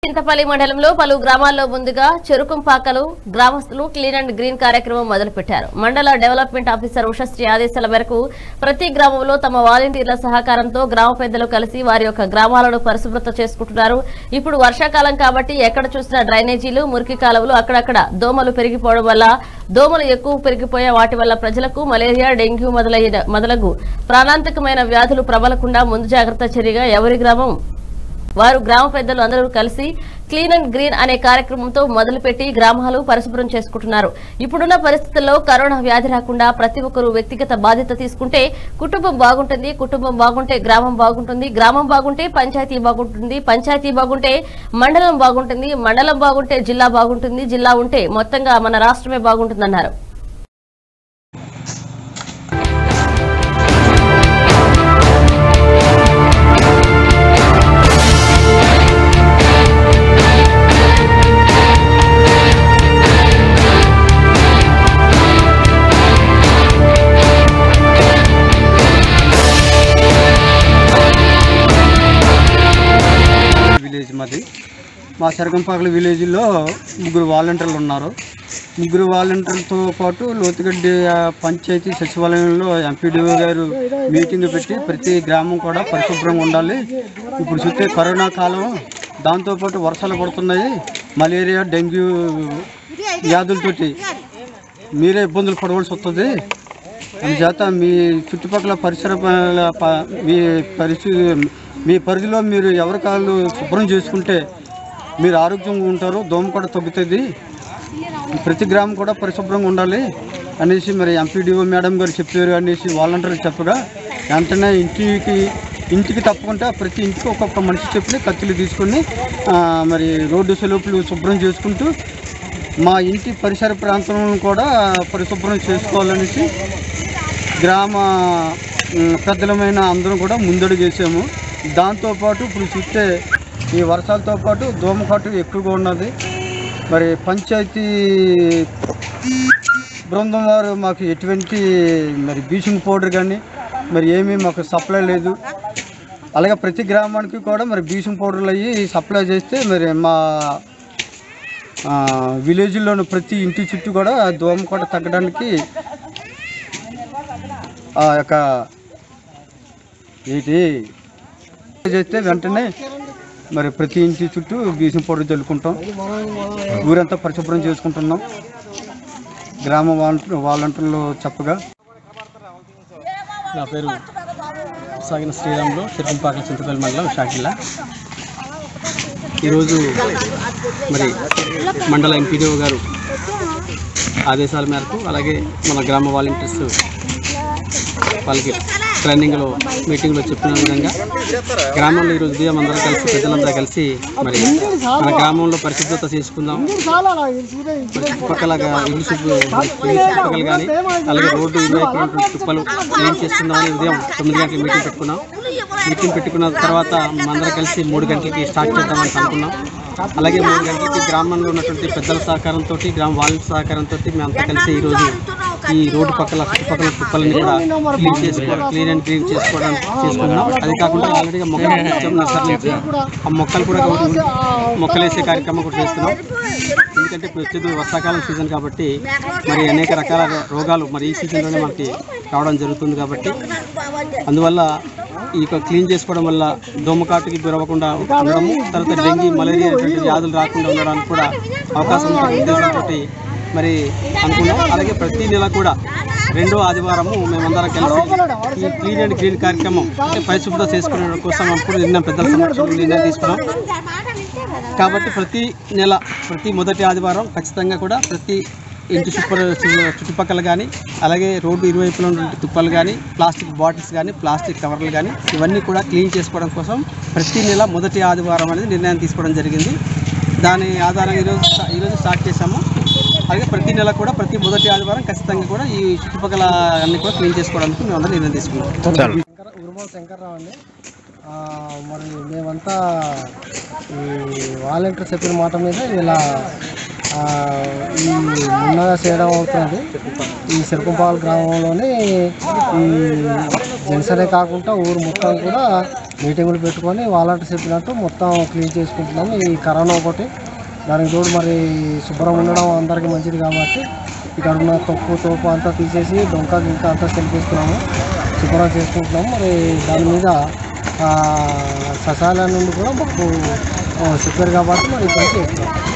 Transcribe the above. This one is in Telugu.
చింతపల్లి మండలంలో పలు గ్రామాల్లో ముందుగా చెరుకుంపాకలు గ్రామస్తులు క్లీన్ అండ్ గ్రీన్ కార్యక్రమం మొదలుపెట్టారు మండల డెవలప్మెంట్ ఆఫీసర్ ఉషశ్రీ ఆదేశాల మేరకు ప్రతి గ్రామంలో తమ వాలంటీర్ల సహకారంతో గ్రామ పెద్దలు కలిసి వారి యొక్క గ్రామాలను పరిశుభ్రత చేసుకుంటున్నారు ఇప్పుడు వర్షాకాలం కాబట్టి ఎక్కడ చూసినా డ్రైనేజీలు మురికి కాలువలు అక్కడక్కడ దోమలు పెరిగిపోవడం వల్ల దోమలు ఎక్కువ పెరిగిపోయే వాటి వల్ల ప్రజలకు మలేరియా డెంగ్యూ మొదలైన మొదలగు ప్రాణాంతకమైన వ్యాధులు ప్రబలకుండా ముందు జాగ్రత్త చర్యగా ఎవరి గ్రామం వారు గ్రామ పెద్దలు అందరూ కలిసి క్లీన్ అండ్ గ్రీన్ అనే కార్యక్రమంతో మొదలుపెట్టి గ్రామాలు పరిశుభ్రం చేసుకుంటున్నారు ఇప్పుడున్న పరిస్థితుల్లో కరోనా వ్యాధి రాకుండా ప్రతి ఒక్కరూ వ్యక్తిగత బాధ్యత తీసుకుంటే కుటుంబం బాగుంటుంది కుటుంబం బాగుంటే గ్రామం బాగుంటుంది గ్రామం బాగుంటే పంచాయతీ బాగుంటుంది పంచాయతీ బాగుంటే మండలం బాగుంటుంది మండలం బాగుంటే జిల్లా బాగుంటుంది జిల్లా ఉంటే మొత్తంగా మన రాష్ట్రమే బాగుంటుందన్నారు విలేజ్ మాది మా సరగంపాకల విలేజ్లో ముగ్గురు వాలంటీర్లు ఉన్నారు ముగ్గురు వాలంటీర్లతో పాటు లోతుగడ్డి ఆ, పంచాయతీ సచివాలయంలో ఎంపీడీఓ గారు మీటింగ్ పెట్టి ప్రతి గ్రామం కూడా పరిశుభ్రంగా ఉండాలి ఇప్పుడు చూస్తే కరోనా కాలం దాంతోపాటు వర్షాలు పడుతున్నాయి మలేరియా డెంగ్యూ వ్యాధులతోటి మీరే ఇబ్బందులు పడవలసి వస్తుంది అందుచేత మీ చుట్టుపక్కల పరిసర ప- ప- మీ పరిస్థితి మీ పరిధిలో మీరు ఎవరి కాళ్ళు శుభ్రం చేసుకుంటే మీరు ఆరోగ్యంగా ఉంటారు దోమ కూడా తగ్గుతుంది ప్రతి గ్రామం కూడా పరిశుభ్రంగా ఉండాలి అనేసి మరి ఎంపీడీఓ మేడం గారు చెప్పారు అనేసి వాలంటీర్లు చెప్పగా వెంటనే ఇంటికి ఇంటికి తప్పకుండా ప్రతి ఇంటికి ఒక్కొక్క మనిషి చెప్పి కత్తులు తీసుకొని ఆ, మరి రోడ్డు సెలవులు శుభ్రం చేసుకుంటూ మా ఇంటి పరిసర ప్రాంతం కూడా పరిశుభ్రం చేసుకోవాలనేసి గ్రామ ఉమ్, పెద్దలమైన అందరం కూడా ముందడుగు వేసాము దాంతోపాటు ఇప్పుడు చూస్తే ఈ వర్షాలతో పాటు దోమకాటు ఎక్కువగా ఉన్నది మరి పంచాయతీ బృందం వారు మాకు ఎటువంటి మరి బ్లీచింగ్ పౌడర్ కానీ మరి ఏమీ మాకు సప్లై లేదు అలాగే ప్రతి గ్రామానికి కూడా మరి బ్లీచింగ్ పౌడర్లు అయ్యి సప్లై చేస్తే మరి మా ఆ, విలేజ్లోని ప్రతి ఇంటి చుట్టూ కూడా దోమ కూడా తగ్గడానికి ఆ యొక్క ఏంటి చేస్తే వెంటనే మరి ప్రతి ఇంటి చుట్టూ బీసం పౌడర్ చల్లుకుంటాం ఊరంతా పరిశుభ్రం చేసుకుంటున్నాం గ్రామ వాలంటీ వాలంటీర్లు చెప్పగా నా పేరు సాగిన శ్రీరాములు చిరుకుంపాకల చింతపల్లి మండలం విశాఖ జిల్లా ఈరోజు మరి మండల ఎంపీడీఓ గారు ఆదేశాల మేరకు అలాగే మన గ్రామ వాలంటీర్స్ వాళ్ళకి ట్రైనింగ్లో మీటింగ్లో చెప్పిన విధంగా గ్రామంలో ఈరోజు ఉదయం అందరూ కలిసి పెద్దలందరూ కలిసి మరి మన గ్రామంలో పరిశుభ్రత చేసుకుందాం మరి చుట్టుపక్కల గా- ఇల్లు చుట్టూ ఇల్లు చుట్టుపక్కల కానీ అలాగే రోడ్డు ఇరువైపున చుప్పలు క్లీన్ చేసుకుందామని ఉదయం తొమ్మిది గంటలకు మీటింగ్ పెట్టుకున్నాం మీటింగ్ పెట్టుకున్న తర్వాత అందరం కలిసి మూడు గంటలకి స్టార్ట్ చేద్దామని అనుకున్నాం అలాగే మూడు గంటలకి గ్రామంలో ఉన్నటువంటి పెద్దల సహకారంతో గ్రామ వాలంటీర్ సహకారంతో మేమంతా కలిసి ఈరోజు ఈ రోడ్డు పక్కల చుట్టుపక్కల చుప్పలని కూడా క్లీన్ చేసుకోవడం క్లీన్ అండ్ క్లీన్ చేసుకోవడం చేసుకున్నాం అది కాకుండా ఆల్రెడీగా మొక్కలు తెచ్చాం నర్సరీ నుంచి ఆ మొక్కలు కూడా ఒకటి మొక్కలు వేసే కార్యక్రమం కూడా చేస్తున్నాం ఎందుకంటే ఇప్పుడు వచ్చేది వర్షాకాలం సీజన్ కాబట్టి మరి అనేక రకాల రోగాలు మరి ఈ సీజన్లోనే మనకి రావడం జరుగుతుంది కాబట్టి అందువల్ల ఈ యొక్క క్లీన్ చేసుకోవడం వల్ల దోమకాటుకి గురవ్వకుండా ఉండడము తర్వాత డెంగీ మలేరియా అటువంటి వ్యాధులు రాకుండా ఉండడానికి కూడా అవకాశం ఉంటుంది ఉద్దేశంతో మరి అనుకున్నాం అలాగే ప్రతి నెల కూడా రెండో ఆదివారము మేమందరం కలిసి ఈ క్లీన్ అండ్ గ్రీన్ కార్యక్రమం అంటే పరిశుభ్రత చేసుకునే కోసం అప్పుడు నిన్న పెద్దల సమక్షంలో నిర్ణయం తీసుకున్నాం కాబట్టి ప్రతి నెల ప్రతి మొదటి ఆదివారం ఖచ్చితంగా కూడా ప్రతి ఇంటి చుట్టు చుట్టుపక్కల కానీ అలాగే రోడ్డు ఇరువైపులో ఉన్నటువంటి తుప్పలు కానీ ప్లాస్టిక్ బాటిల్స్ కానీ ప్లాస్టిక్ కవర్లు కానీ ఇవన్నీ కూడా క్లీన్ చేసుకోవడం కోసం ప్రతి నెల మొదటి ఆదివారం అనేది నిర్ణయం తీసుకోవడం జరిగింది దాని ఆధారంగా ఈరోజు స్టా- ఈరోజు స్టార్ట్ చేశాము అలాగే ప్రతి నెల కూడా ప్రతి మొదటి ఆదివారం ఖచ్చితంగా కూడా ఈ చుట్టుపక్కల అన్ని కూడా క్లీన్ చేసుకోవడానికి మేము అందరం నిర్ణయం తీసుకున్నాం శంకర ఉరుమల శంకర్రావు అండి ఆ, మరి మేమంతా ఈ వాలంటీర్ చెప్పిన మాట మీద ఇలా ఆ, ఈ మున్నగా చేయడం అవుతుంది ఈ సిరకుంపాల గ్రామంలోని ఈ జనసనే కాకుండా ఊరు మొత్తం కూడా మీటింగులు పెట్టుకొని వాలంటీర్ చెప్పినట్టు మొత్తం క్లీన్ చేసుకుంటున్నాం ఈ కరోనా ఒకటి దానికి తోడు మరి శుభ్రం ఉండడం అందరికీ మంచిది కాబట్టి ఇక్కడ ఉన్న తొక్కు తోపు అంతా తీసేసి డొంక గింక అంతా తెలిపిస్తున్నాము శుభ్రం చేసుకుంటున్నాము మరి దాని మీద ఆ, ససాల నుండి కూడా మాకు ఆ, చెప్పారు కాబట్టి మరి ఈ పని చేస్తున్నాం